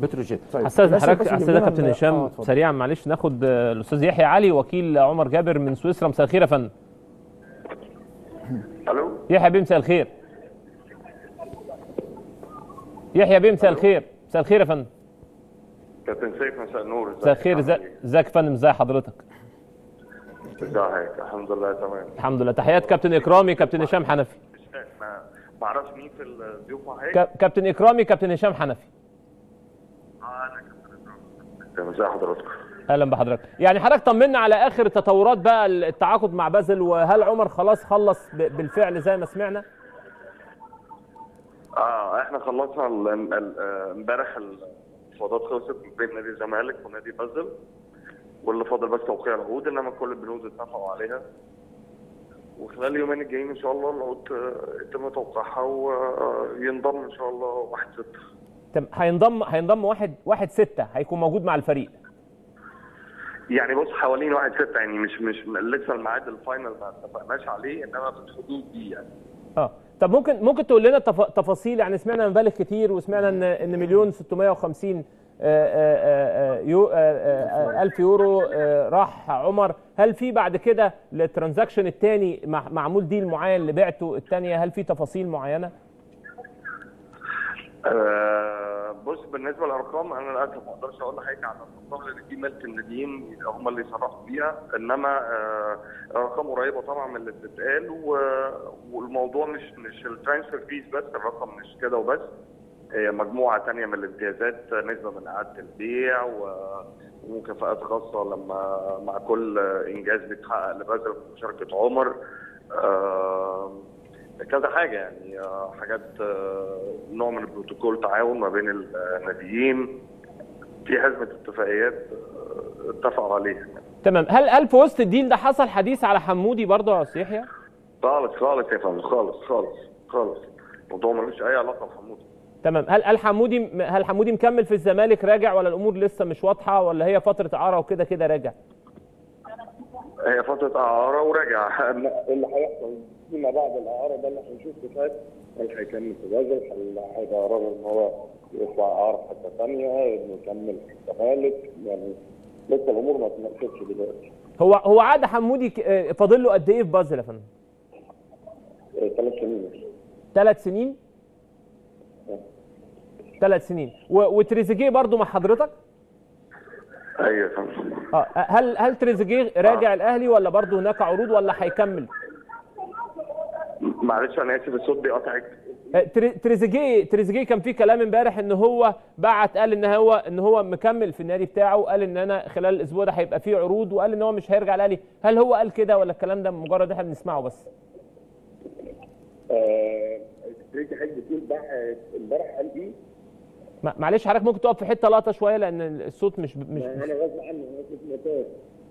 بتروجيت طيب استاذ للأسف حضرتك بس استاذ يهمنا كابتن ال- آه، هشام اتفضل. سريعا معلش ناخد آه، الاستاذ يحيى علي وكيل عمر جابر من سويسرا مساء الخير يا فندم الو يحيى بيه مساء الخير يحيى بيه مساء الخير مساء الخير يا فندم كابتن سيف مساء النور ازيك مساء الخير عامل إزاي- ازيك يا فندم ازي حضرتك ايه؟ ازيك الحمد لله تمام الحمد لله تحيات كابتن اكرامي كابتن هشام حنفي ما ما اعرفش مين في الضيوف معاك كا- كابتن اكرامي كابتن هشام حنفي اه انا كابتن إكرام. ازي حضرتك اهلا بحضرتك يعني حضرتك طمنا على اخر التطورات بقى التعاقد مع بازل وهل عمر خلاص خلص ب- بالفعل زي ما سمعنا اه احنا خلصنا ال- ال- آه، امبارح المفاوضات خلصت بين نادي الزمالك ونادي بازل واللي فاضل بس توقيع العقود انما كل البنود اتفقوا عليها وخلال اليومين الجايين ان شاء الله العقود آه، يتم توقيعها وينضم ان شاء الله واحد ستة طب هينضم هينضم واحد واحد ستة هيكون موجود مع الفريق يعني بص حوالين واحد ستة يعني مش مش لسه الميعاد الفاينل ما اتفقناش عليه انما في الحدود دي يعني اه طب ممكن ممكن تقول لنا تف... تفاصيل يعني سمعنا مبالغ كتير وسمعنا ان ان مليون 650 آه، آه، آه، يو آه، آه، آه، ألف يورو آه، راح عمر هل في بعد كده الترانزاكشن الثاني معمول ديل معين لبيعته الثانيه هل في تفاصيل معينه؟ آه، بص بالنسبه للارقام انا للاسف ما اقدرش اقول لحضرتك عن الارقام لان دي ملك الناديين هم اللي يصرحوا بيها انما آه، الارقام قريبه طبعا من اللي بتتقال و- والموضوع مش مش الترانسفير فيز بس الرقم مش كده وبس هي مجموعه تانية من الامتيازات نسبه من اعاده البيع و- ومكافآت خاصه لما مع كل انجاز بيتحقق لبذل مشاركه عمر آه، كذا حاجه يعني آه، حاجات آه، نوع من البروتوكول تعاون ما بين الناديين في حزمه اتفاقيات آه، اتفقوا عليها تمام هل هل في وسط الديل ده حصل حديث على حمودي برضه يا استاذ يحيى؟ خالص خالص يا فندم خالص خالص خالص الموضوع ملوش اي علاقه بحمودي تمام هل هل حمودي هل حمودي مكمل في الزمالك راجع ولا الامور لسه مش واضحه ولا هي فتره اعاره وكده كده راجع؟ هي فتره اعاره وراجع اللي هيحصل فيما بعد الاعاره ده اللي هنشوف كفايه هل هيكمل في بازل هل هيقرر ان هو يطلع اعاره في حته ثانيه انه يكمل في الزمالك يعني لسه الامور ما اتناقشتش دلوقتي هو هو عقد حمودي ك- آه، فاضل له قد ايه في بازل يا فندم؟ ثلاث سنين ثلاث سنين؟ ثلاث سنين و- وتريزيجيه برضه مع حضرتك؟ ايوه يا فندم اه هل هل تريزيجيه راجع الاهلي ولا برضه هناك عروض ولا هيكمل؟ معلش انا اسف الصوت بيقطعك آه، تري- تريزيجيه تريزيجيه كان في كلام امبارح ان هو بعت قال ان هو ان هو مكمل في النادي بتاعه قال ان انا خلال الاسبوع ده هيبقى فيه عروض وقال ان هو مش هيرجع الاهلي هل هو قال كده ولا الكلام ده مجرد احنا بنسمعه بس تريكي حاجه بتقول بقى امبارح قال ايه؟ ما- معلش حضرتك ممكن تقف في حته لقطه شويه لان الصوت مش مش انا غصب عني انا كنت مطار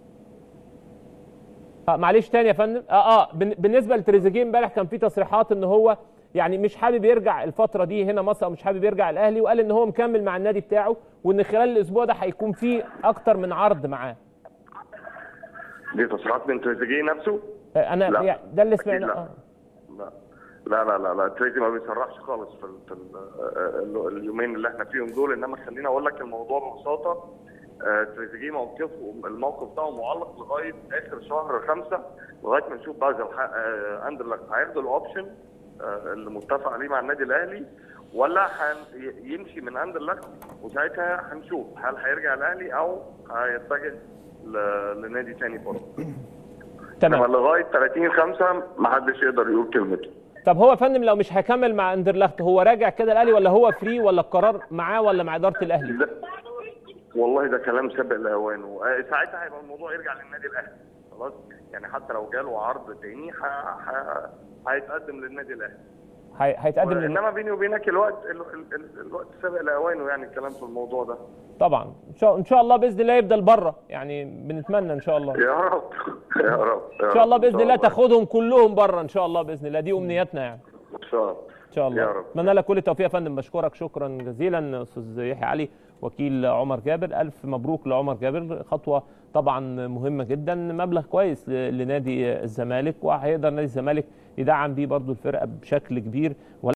آه معلش تاني يا فندم اه اه بن- بالنسبه لتريزيجيه امبارح كان في تصريحات ان هو يعني مش حابب يرجع الفتره دي هنا مصر او مش حابب يرجع الاهلي وقال ان هو مكمل مع النادي بتاعه وان خلال الاسبوع ده هيكون في اكتر من عرض معاه دي تصريحات من تريزيجيه نفسه؟ آه انا لا. يعني ده اللي أكيد سمعناه لا. آه. لا لا لا لا لا تريزي ما بيصرحش خالص في, ال- في ال- ال- اليومين اللي احنا فيهم دول انما خليني اقول لك الموضوع ببساطه آه، تريزيجيه موقفه الموقف بتاعه معلق لغايه اخر شهر خمسه لغايه ما نشوف بازل ح- آه، اندرلخت هياخدوا الاوبشن آه، اللي متفق عليه مع النادي الاهلي ولا هن- ي- يمشي من اندرلخت وساعتها هنشوف هل هيرجع الاهلي او هيتجه ل- لنادي تاني بره انما تمام لغايه 30 5 ما حدش يقدر يقول كلمته طب هو يا فندم لو مش هيكمل مع اندرلخت هو راجع كده الاهلي ولا هو فري ولا القرار معاه ولا مع اداره الاهلي ده والله ده كلام سابق لاوانه آه، ساعتها هيبقى الموضوع يرجع للنادي الاهلي خلاص يعني حتى لو جاله عرض تاني ه- ه- هيتقدم للنادي الاهلي هي- هيتقدم للن- انما بيني وبينك الوقت ال- ال- ال- الوقت سابق لاوانه يعني الكلام في الموضوع ده طبعا ان شاء ان شاء الله باذن الله يفضل بره يعني بنتمنى ان شاء الله يا رب يا رب ان شاء الله باذن الله تاخدهم كلهم بره ان شاء الله باذن الله دي امنياتنا يعني ان شاء الله ان شاء الله يا رب. اتمنى لك كل التوفيق يا فندم بشكرك شكرا جزيلا استاذ يحيى علي وكيل عمر جابر الف مبروك لعمر جابر خطوه طبعا مهمه جدا مبلغ كويس ل- لنادي الزمالك وهيقدر نادي الزمالك يدعم بيه برضو الفرقه بشكل كبير